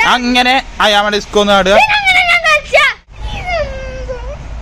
അങ്ങനെ അയാമ ഡിസ്കോ നാടുക അങ്ങനെ ഞാൻ കളിച്ച ഇതെന്തോ?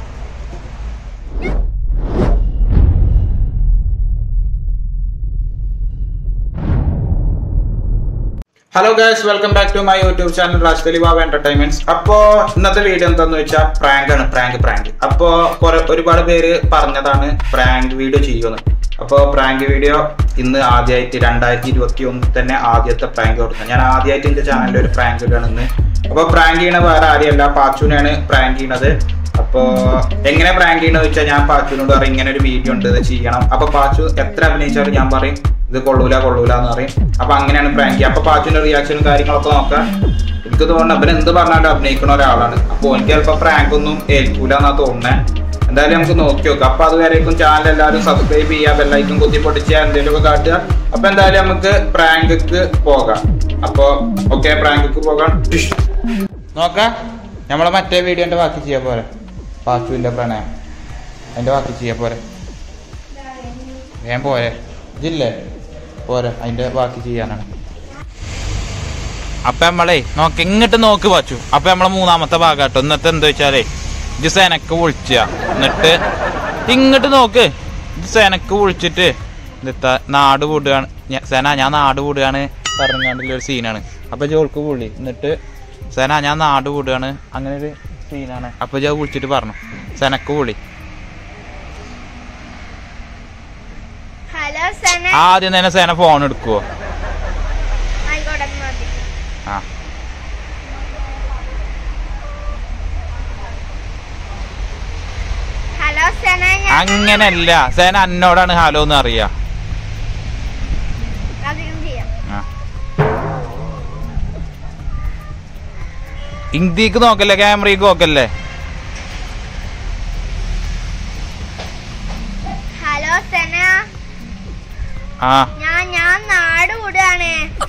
Hello guys welcome back to my YouTube channel റാഷ്കലി ബാബ എന്റർടൈൻമെന്റ്സ് അപ്പോ ഇന്നത്തെ വീഡിയോ എന്താന്ന് വെച്ചാൽ പ്രാങ്ക് ആണ് പ്രാങ്ക് പ്രാങ്ക് അപ്പോ കുറെ ഒരുപാട് പേര് പറഞ്ഞതാണ് പ്രാങ്ക് വീഡിയോ ചെയ്യുമെന്ന് അപ്പോ പ്രാങ്ക് വീഡിയോ ഇന്ന് ആദ്യമായിട്ട് രണ്ടായിരത്തി ഇരുപത്തി ഒന്ന് തന്നെ ആദ്യത്തെ പ്രാങ്ക് കൊടുക്കുന്നത് ഞാൻ ആദ്യമായിട്ട് എന്റെ ചാനലിൽ ഒരു പ്രാങ്ക് ഇടാണ് ഇന്ന് അപ്പൊ പ്രാങ്ക് ചെയ്യണ വേറെ ആരെയല്ല പാച്ചുവിനാണ് പ്രാങ്ക് ചെയ്യണത് അപ്പോ എങ്ങനെ പ്രാങ്ക് ചെയ്യണമെന്ന് വെച്ചാൽ ഞാൻ പാച്ചുവിനോട് പറയും ഇങ്ങനെ ഒരു വീഡിയോ ഉണ്ട് ഇത് ചെയ്യണം അപ്പൊ പാച്ചു എത്ര അഭിനയിച്ചാലും ഞാൻ പറയും ഇത് കൊള്ളൂല കൊള്ളൂല എന്ന് പറയും അപ്പൊ അങ്ങനെയാണ് പ്രാങ്ക് ചെയ്യുക അപ്പൊ പാച്ചുവിന്റെ റിയാക്ഷനും കാര്യങ്ങളൊക്കെ നോക്കാം എനിക്ക് തോന്നുന്നു അവൻ എന്ത് പറഞ്ഞാലും അഭിനയിക്കുന്ന ഒരാളാണ് അപ്പൊ എനിക്ക് ചിലപ്പോ പ്രാങ്ക് ഒന്നും ഏൽക്കൂല എന്നാ തോന്നുന്നേ എന്തായാലും നമുക്ക് നോക്കി നോക്കാം അപ്പൊ അതുവരേക്കും ചാനൽ എല്ലാവരും സബ്സ്ക്രൈബ് ചെയ്യുക ബെല്ലൈക്കും കുത്തി പൊട്ടിച്ച് എന്തെങ്കിലും ഒക്കെ കാട്ടുക അപ്പൊ എന്തായാലും നമുക്ക് പ്രാങ്ക്ക്ക് പോകാം അപ്പൊ ഓക്കെ പ്രാങ്ക്ക്ക് പോകാം ടിഷ്. നോക്കാം നമ്മളെ മറ്റേ വീഡിയോന്റെ ബാക്കി ചെയ്യാ പോരെ പാച്ചുവിന്റെ പ്രണയം അതിന്റെ ബാക്കി ചെയ്യാ പോരെ ഞാൻ പോരെ ഇതില്ലേ പോരെ അതിന്റെ ബാക്കി ചെയ്യാനാണ് അപ്പൊ നമ്മളെ നോക്ക് ഇങ്ങോട്ട് നോക്ക് പാച്ചു അപ്പൊ നമ്മളെ മൂന്നാമത്തെ ഭാഗം കേട്ടോ ഇന്നത്തെ എന്താ വെച്ചാലേ ഇത് സെനക്ക് വിളിച്ച എന്നിട്ട് ഇങ്ങോട്ട് നോക്ക് ഇത് സെനക്ക് വിളിച്ചിട്ട് എന്താ നാട് വിടുകയാണ് ഞ- സെന ഞാൻ നാട് വിടുകയാണ് പറഞ്ഞാണ്ടുള്ള ഒരു സീനാണ് അപ്പൊ ജോൾക്ക് വിളി എന്നിട്ട് സെന ഞാൻ നാട് വിടുകയാണ് അങ്ങനെ ഒരു സീനാണ് അപ്പൊ ജോ വിളിച്ചിട്ട് പറഞ്ഞു സെനക്ക് വിളി ഹലോ സന ആദ്യം തന്നെ സെന ഫോൺ എടുക്കുവോ ആയിക്കോട്ടെ മതി ആ ഹലോ സന ഞാൻ അങ്ങനല്ല സെന എന്നോടാണ് ഹലോ എന്ന് അറിയാ അധികം ചെയ്യാം ആ. ഇന്ത്യക്ക് നോക്കല്ലേ ക്യാമറയ്ക്ക് നോക്കല്ലേ ഹലോ സന ആ ഞാൻ ഞാൻ നാട് വിടുകയാണ്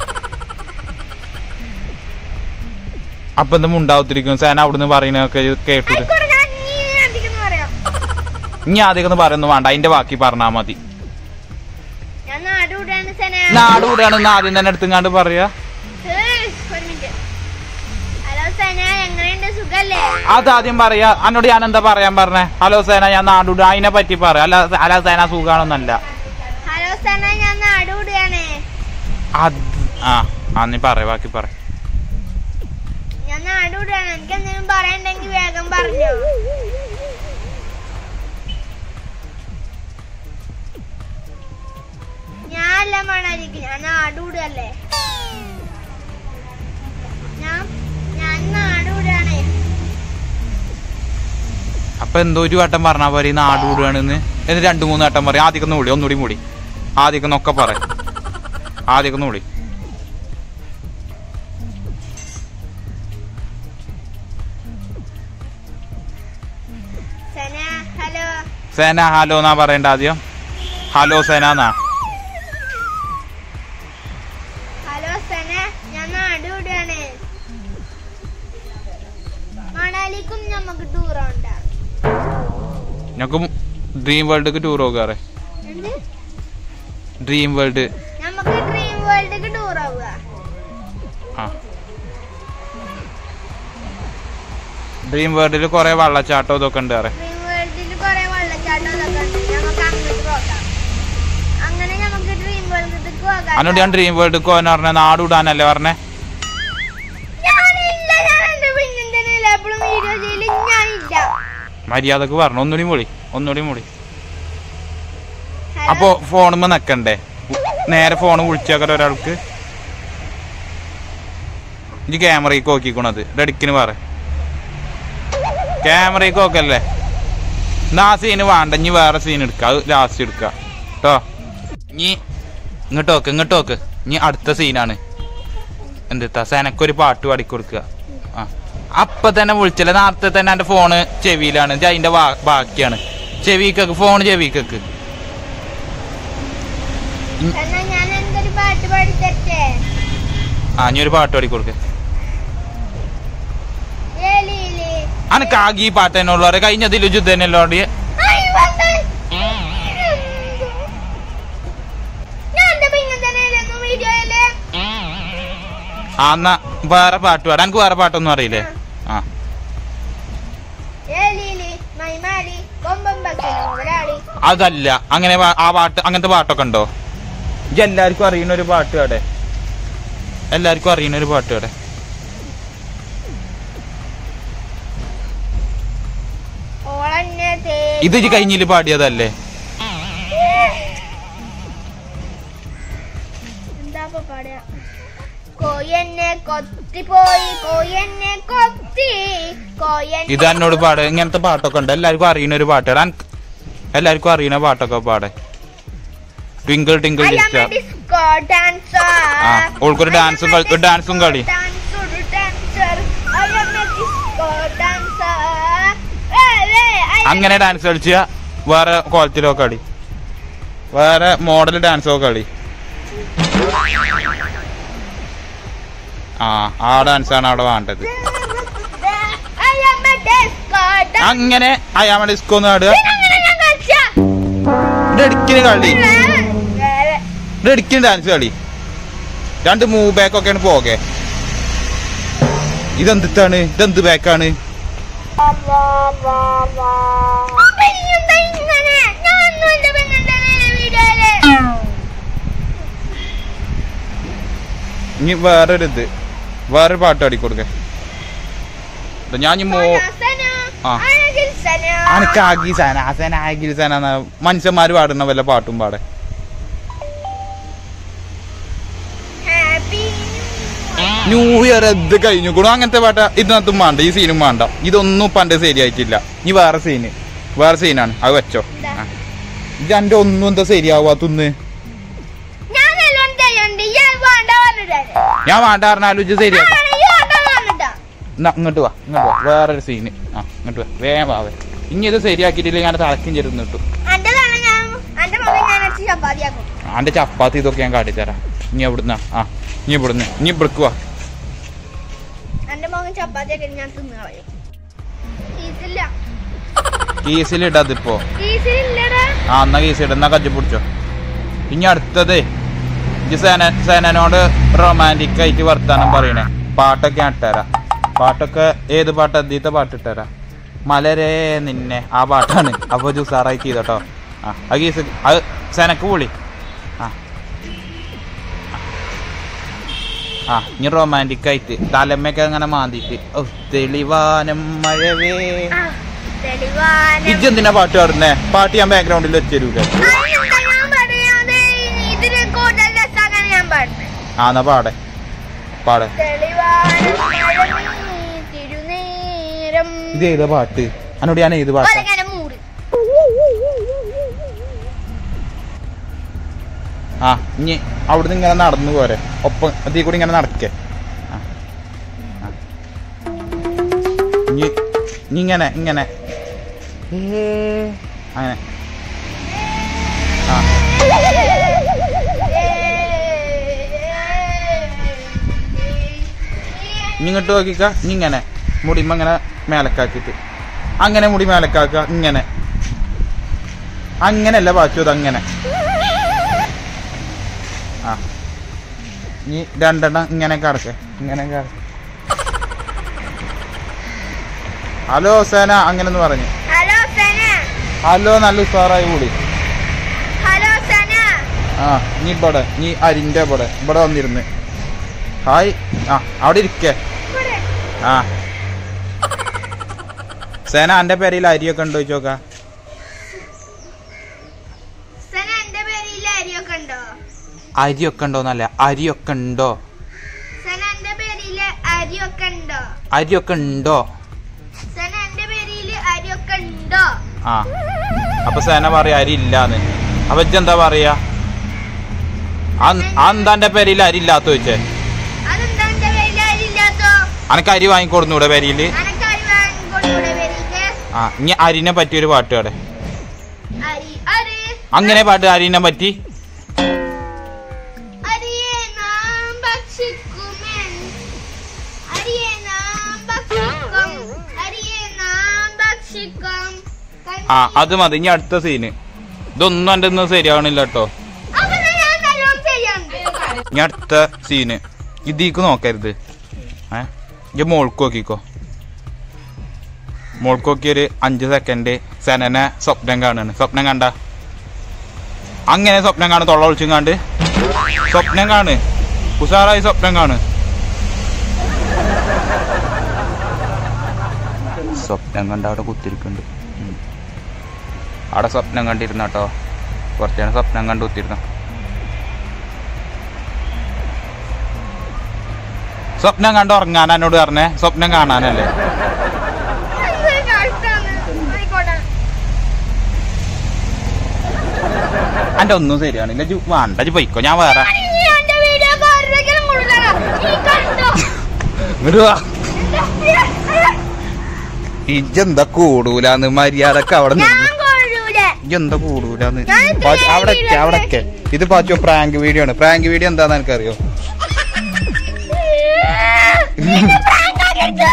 അപ്പൊ എന്തും ഉണ്ടാവത്തിരിക്കും സേന അവിടുന്ന് പറയുന്നതൊക്കെ കേട്ടിട്ട് ആയിക്കോട്ടെ ഞാൻ നീ അധികം പറയാം ഇനി ആദ്യം ഒന്ന് പറയുന്നു വേണ്ട അതിന്റെ ബാക്കി പറഞ്ഞാ മതി ഞാൻ നാട് വിടുകയാണ് സന നാട് കൂടെയാണ് ആദ്യം തന്നെ എടുത്തുങ്ങാണ്ട് പറയാ ഏയ്, ഒരു മിനിറ്റ് ഹലോ സന എങ്ങനെയുണ്ട് സുഖല്ലേ അതാദ്യം പറയാ എന്നോട് ഞാൻ എന്താ പറയാൻ പറഞ്ഞേ ഹലോ സേന ഞാൻ നാടുവിട അതിനെ പറ്റി പറയാം അല്ല അല്ല സേന സുഖാണോന്നല്ല ഹലോ സന ഞാൻ നാട് വിടുകയാണ് അത് ആ ആ നീ പറ ബാക്കി പറ ഞാൻ നാട് വിടുകയാണ് എനിക്ക് എന്തെങ്കിലും പറയണ്ടെങ്കിൽ വേഗം പറഞ്ഞോ ഞാനല്ല മണാലിക്ക് ഞാൻ നാട് വിടുകയല്ലേ ഞാൻ ഞാൻ നാട് വിടുകയാണ് അപ്പൊ എന്തോ ഒരു വട്ടം പറഞ്ഞാ പോരെ ഈ നാട് വിടുകയാണെന്ന് എന്നിട്ട് രണ്ടു മൂന്ന് വട്ടം പറയും ആദ്യം ഒന്ന് വിളി ഒന്നുകൂടി മൂടി ആദ്യം ഒക്കെ പറ ആദ്യം ഒന്ന് വിളി സന ഹലോ സേന ഹലോ എന്നാ പറയണ്ട ആദ്യം ഹലോ സേന എന്നാ ഹലോ സന ഞാൻ നാട് വിടുകയാണ് മണാലിക്കും നമുക്ക് ടൂർ ഉണ്ടാകും ഞങ്ങൾക്ക് ഡ്രീം വേൾഡിക്ക് ടൂർ പോകാറ് എന്ത് ഡ്രീം വേൾഡ് നമുക്ക് ഡ്രീം വേൾഡിക്ക് ടൂർ ആവുക ആ ഡ്രീം വേൾഡിൽ കുറെ വെള്ളച്ചാട്ടം ഇതൊക്കെ ഉണ്ട് അറിയാം ഡ്രീം വേൾഡിൽ കുറെ വെള്ളച്ചാട്ടം ഇതൊക്കെ ഉണ്ട് നമുക്ക് അങ്ങോട്ട് പോകാം അങ്ങനെ നമുക്ക് ഡ്രീം വേൾഡിലേക്ക് പോകാം അന്നോട് ഞാൻ ഡ്രീം വേൾഡിക്ക് പോകാൻ പറഞ്ഞ നാട് വിടാനല്ലേ പറഞ്ഞേ ഞാനില്ല ഞാൻ എന്റെ പിന്നെന്തിനല്ല എപ്പോഴും വീഡിയോ ചെയ്യല് ഞാനില്ല മര്യാദക്ക് പറഞ്ഞു ഒന്നുകൂടി മൂടി ഒന്നുകൂടി മൂടി ഹലോ, അപ്പൊ ഫോണുമ്പോ നിക്കണ്ടേ നേരെ ഫോൺ വിളിച്ചേക്കട്ടെ ഒരാൾക്ക് ഇനി ക്യാമറയ്ക്ക് നോക്കിക്കണത് റെഡിക്കിന് പറ ക്യാമറയ്ക്ക് നോക്കല്ലേ എന്നാ ആ സീന് വേണ്ട ഇനി വേറെ സീൻ എടുക്ക അത് ലാസ്റ്റ് എടുക്ക കേട്ടോ ഇനി ഇങ്ങോട്ട് നോക്ക് ഇങ്ങോട്ട് നോക്ക് ഇനി അടുത്ത സീനാണ് എന്താ സെനക്കൊരു പാട്ട് പാടി കൊടുക്കുക ആ അപ്പൊ തന്നെ വിളിച്ചില്ല നേരത്തെ തന്നെ എന്റെ ഫോണ് ചെവിയിലാണ് ഇത് അതിന്റെ ബാ- ബാക്കിയാണ് ചെവിക്കൊക്കെ ഫോൺ ചെവിക്കൊക്കെ എന്നാ ഞാൻ എന്തൊരു പാട്ട് പാടി തരട്ടെ ആ ഇനി ഒരു പാട്ട് പാടി കൊടുക്ക ഏലിയില് അനക്ക് ആകെ ഈ പാട്ട് തന്നെ ഉള്ളു കഴിഞ്ഞതിൽ യുദ്ധ തന്നെയല്ലോ ഓടി ആയി വന്ന്. ഞാൻ എന്റെ പിന്നെന്തിനു വീഡിയോയില് ആ എന്നാ വേറെ പാട്ട് പാടാം എനിക്ക് വേറെ പാട്ടൊന്നും അറിയില്ലേ ആ ഏലീലി മൈമാലി കൊമ്പം വെക്കണ മുതലാളി അതല്ല അങ്ങനെ പാ- ആ പാട്ട് അങ്ങനത്തെ പാട്ടൊക്കെ ഉണ്ടോ ഇത് എല്ലാവർക്കും അറിയുന്ന ഒരു പാട്ട് അവിടെ എല്ലാവർക്കും അറിയുന്ന ഒരു പാട്ട് അവിടെ ഓളന്നെ തേ ഇത് ഇജ്ജ് കഴിഞ്ഞില് പാടിയതല്ലേ എന്താ ഇപ്പൊ പാടുക കോയെന്നെ കൊത്തിപ്പോയി കോയെന്നെ കൊത്തി കോയൻ ഇത് എന്നോട് പാട് ഇങ്ങനത്തെ പാട്ടൊക്കെ ഉണ്ട് എല്ലാവർക്കും അറിയുന്ന ഒരു പാട്ട് അനക്ക് എല്ലാവർക്കും അറിയുന്ന പാട്ടൊക്കെ പാടെ ട്വിങ്കിൾ ടിങ്കിൾ ലിസ്റ്റർ ഡിസ്കോ ഡാൻസർ ആ, ഓൾക്കൊരു ഡാൻസും കളി- ഒരു ഡാൻസും കളി. അങ്ങനെ ഡാൻസ് കളിച്ച വേറെ കോലത്തിലോ കളി വേറെ മോഡൽ ഡാൻസോ കളി ആ ആ ഡാൻസാണ് അവിടെ വേണ്ടത് അങ്ങനെ അയാമ ഡിസ്കോ ഒന്ന് ആടുക ഇടയ്ക്കിന് കളി ഇടയ്ക്കിന് ഡാൻസ് കളി രണ്ട് മൂവ് ബാക്ക് ഒക്കെയാണ് പോകെ ഇതെന്താണ് ഇതെന്ത് ബാക്കാണ് ഇനി വേറൊരു ഇത് വേറൊരു പാട്ട് പാടി കൊടുക്ക ഞാൻ ഇനി മോ ആ. അനക്ക് ആഗീസാന ആസന ആഗീസാന മനുഷ്യന്മാര് പാടുന്ന വല്ല പാട്ടും പാടെ ന്യൂ ഇയർ ഇത് കഴിഞ്ഞു കൂടെ അങ്ങനത്തെ പാട്ട ഇതിനകത്തും വേണ്ട ഈ സീനും വേണ്ട ഇതൊന്നും പണ്ട് ശരിയായിട്ടില്ല ഇനി വേറെ സീന് വേറെ സീനാണ് അത് വെച്ചോ ആ. ഇത് എന്റെ ഒന്നും എന്താ ശരിയാവാത്തൊന്ന് ഞാൻ നല്ലോണം തയ്യുണ്ട് ഞാൻ വേണ്ട പറഞ്ഞിട്ടാ ഞാൻ വേണ്ട പറഞ്ഞാലും ഇത് ശരിയാ ഈ വേണ്ട പറഞ്ഞിട്ടാ എന്നാ ഇങ്ങോട്ട് വാ ഇങ്ങോട്ട് വാ വേറൊരു സീന് ആ ഇങ്ങോട്ട് വാ വേഗം വാവേ ഇനി ഇത് ശരിയാക്കിയിട്ടില്ല ഞാൻ തളക്കും ചെരുന്ന് കിട്ടും എന്റെ തല ഞാൻ എന്റെ മകൻ ഞാൻ അടിച്ച് ചപ്പാത്തിയാക്കും അന്റെ ചപ്പാത്തി ഇതൊക്കെ ഞാൻ കാട്ടിത്തരാം ഇനി എവിടുന്ന ആ ഇനി ഇവിടുന്ന് ഇനി ഇവിടേക്ക് വാ എന്റെ മകൻ ചപ്പാത്തിയൊക്കെ ഞാൻ തിന്നു കളയും ഈസില്ല കേസിലിടതിപ്പോ ഈസില്ലടാ ആ എന്നാ കേസിട എന്നാ കജ്ജി പിടിച്ചോ ഇനി അടുത്തത് ഇജ്ജ് സേന സേനനോട് റൊമാൻറ്റിക് ആയിട്ട് വർത്താനം പറയണേ പാട്ടൊക്കെ ഞാൻ ഇട്ടുതരാം പാട്ടൊക്കെ ഏത് പാട്ട് അദ്യത്തെ പാട്ട് ഇട്ടുതരാം മലരേ നിന്നെ ആ പാട്ടാണ് അപ്പൊ ജുസാറായി ചെയ്തോട്ടോ ആ അത് കേസ് അത് സേനക്ക് വിളി ആ ആ ഇനി റൊമാൻറ്റിക് ആയിട്ട് തലമ്മയൊക്കെ അങ്ങനെ മാന്തിട്ട് ഓ തെളിവാനം മഴവേ ആ, തെളിവാനം. ഇജ്ജ് എന്തിനാ പാട്ട് പാടുന്നേ പാട്ട് ഞാൻ ബാക്ക്ഗ്രൗണ്ടിൽ വെച്ചരൂല അതിനെന്താ ഞാൻ പറയാതെ ഇതിന് കൂടുതൽ രസാക്കാൻ ഞാൻ പാടുന്നത് ആ എന്നാ പാടെ പാടെ തെളിവാനം മഴമീ തിരുനേരം ഇത് ഏതാ പാട്ട് എന്നോട് ഞാൻ ഏത് പാട്ട് ഒരങ്ങനെ മൂട് ആ ഇനി അവിടുന്ന് ഇങ്ങനെ നടന്നു പോരെ ഒപ്പം അതീ കൂടി ഇങ്ങനെ നടക്കേ ആ. ആ. ഇനി ഇനി ഇങ്ങനെ ഇങ്ങനെ ഏ, അങ്ങനെ ആ ഇനി ഇങ്ങോട്ട് നോക്കിക്ക ഇനി ഇങ്ങനെ മുടിമ ഇങ്ങനെ മേലക്കാക്കിട്ട് അങ്ങനെ മുടി മേലക്കാക്ക ഇങ്ങനെ അങ്ങനെയല്ല പാച്ചു അത് അങ്ങനെ ആ ഇനി രണ്ടെണ്ണം ഇങ്ങനെ കടക്കെ ഇങ്ങനെ കടക്കെ ഹലോ സേന അങ്ങനെ ഒന്ന് പറഞ്ഞു ഹലോ സന ഹലോ നല്ല ഉഷാറായി കൂടി ഹലോ സന ആ നീ ഇവിടെ നീ അരിന്റെ ഇവിടെ ഇവിടെ വന്നിരുന്ന് ഹായ് ആ അവിടെ ഇരിക്കേ ഇവിടെ. ആ സേന എന്റെ പേരിൽ അരിയൊക്കെ ഉണ്ടോ ചോദിച്ചോക്കാ സന എന്റെ പേരിൽ അരിയൊക്കെ ഉണ്ടോ അരിയൊക്കെ ഉണ്ടോന്നല്ല അരിയൊക്കെ ഉണ്ടോ സന എന്റെ പേരില് അരിയൊക്കെ ഉണ്ടോ അരിയൊക്കെ ഉണ്ടോ സന എന്റെ പേരില് അരിയൊക്കെ ഉണ്ടോ ആ അപ്പൊ സേന പറയാ അരി ഇല്ലാന്ന് അപ്പൊ ഇജ്ജെന്താ പറയാ അന്താ എന്റെ പേരിൽ അരി ഇല്ലാത്ത ചോദിച്ചേ അതെന്താ എന്റെ പേരില് അരി ഇല്ലാത്തോ അനക്ക് അരി വാങ്ങിക്കൊടുന്നൂടെ പേരില് അനക്ക് അരി വാങ്ങിക്കൊണ്ടൂടെ പേരില് ആ ഇനി അരിനെ പറ്റിയൊരു പാട്ട് പാടെ അരി അരി അങ്ങനെ പാട്ട് അരിനെ പറ്റി അരിയെ നാം ഭക്ഷിക്കുമെൻ അരിയെ നാം ഭക്ഷിക്കും അരിയെ നാം ഭക്ഷിക്കും ആ അത് മതി ഇനി അടുത്ത സീന് ഇതൊന്നും എൻ്റെ ഒന്നും ശരിയാവണില്ല കേട്ടോ അപ്പൊ ഞാൻ നല്ലോണം ചെയ്യാറുണ്ട് ഇനി അടുത്ത സീന് ഇതിക്ക് നോക്കരുത് ഏ ഇജ്ജ് മോൾക്ക് നോക്കിക്കോ മോൾക്ക് നോക്കി ഒരു അഞ്ച് സെക്കൻഡ് സെനനെ സ്വപ്നം കാണാണ് സ്വപ്നം കണ്ട അങ്ങനെ സ്വപ്നം കാണു തൊള്ള ഒളിച്ചും കണ്ട് സ്വപ്നം കാണ് ഉഷാറായി സ്വപ്നം കാണ് സ്വപ്നം കണ്ട അവിടെ കുത്തിരിക്കുന്നുണ്ട് ഉം. അവിടെ സ്വപ്നം കണ്ടിരുന്ന കേട്ടോ കുറച്ചു നേരം സ്വപ്നം കണ്ട് കുത്തിരുന്നു സ്വപ്നം കണ്ട് ഉറങ്ങാൻ എന്നോട് പറഞ്ഞേ സ്വപ്നം കാണാനല്ലേ എന്തൊരു കഷ്ടാണ്. ആയിക്കോട്ടെ. എന്റെ ഒന്നും ശരിയാണില്ല ജു വേണ്ട ജു പോയിക്കോ ഞാൻ വേറെ നീ എന്റെ വീഡിയോ ആരുടെയെങ്കിലും കൊടുത്തരാ. നീ കണ്ടോ? ഇങ്ങട് വാ. ഇജ്ജെന്താ കൂടൂലാന്ന് മര്യാദക്ക് അവിടെ ഞാൻ നിന്ന് കൊള്ളൂലേ. ഇജ്ജെന്താ കൂടൂലാന്ന് ഞാൻ ഇത്രയും പാച്ചു, അവിടൊക്കെ വീഡിയോ അവിടൊക്കെ ഇത് പാച്ചോ പ്രാങ്ക് വീഡിയോ ആണ് പ്രാങ്ക് വീഡിയോ എന്താന്ന് എനിക്കറിയോ എനിക്ക് prank ആക്കരുത്.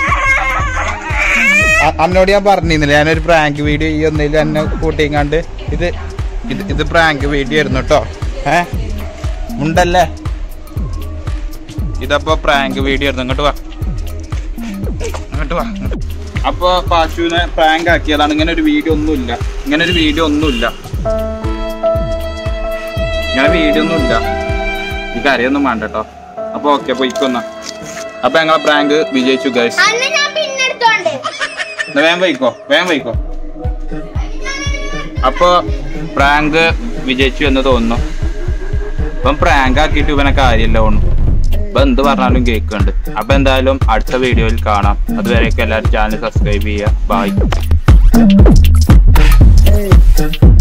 അ- അന്നോട് ഞാൻ പറഞ്ഞിരുന്നില്ല ഞാനൊരു പ്രാങ്ക് വീഡിയോ ഈ ഒന്നിലും എന്നെ കൂട്ടിങ്ങാണ്ട് ഇത് ഇത് ഇത് പ്രാങ്ക് വീഡിയോ ആയിരുന്നു കേട്ടോ ഏ ഉണ്ടല്ലേ ഇതപ്പോ പ്രാങ്ക് വീഡിയോ ആയിരുന്നു ഇങ്ങോട്ട് വാ ഇങ്ങോട്ട് വാ അപ്പൊ പാശുവിനെ പ്രാങ്ക് ആക്കിയതാണ് ഇങ്ങനെ ഒരു വീഡിയോ ഒന്നുമില്ല ഇങ്ങനെ ഒരു വീഡിയോ ഒന്നുമില്ല ഇങ്ങനെ വീഡിയോ ഒന്നുമില്ല ഈ കരയൊന്നും വേണ്ട കേട്ടോ അപ്പൊ ഓക്കെ പോയിക്കൊന്ന അപ്പൊ ഞങ്ങളെ പ്രാങ്ക് വിജയിച്ചു ഗൈസ് അന്ന് ഞാൻ പിന്നെ എടുത്തോണ്ട് എന്നാ വേഗം വൈക്കോ വേഗം വൈക്കോ അപ്പൊ പ്രാങ്ക് വിജയിച്ചു എന്ന് തോന്നുന്നു ഇപ്പം പ്രാങ്ക് ആക്കിയിട്ട് ഇവനെ കാര്യമില്ല തോന്നുന്നു ഇപ്പൊ എന്ത് പറഞ്ഞാലും കേൾക്കുന്നുണ്ട് അപ്പൊ എന്തായാലും അടുത്ത വീഡിയോയിൽ കാണാം അതുവരെയൊക്കെ എല്ലാവരും ചാനൽ സബ്സ്ക്രൈബ് ചെയ്യുക ബൈ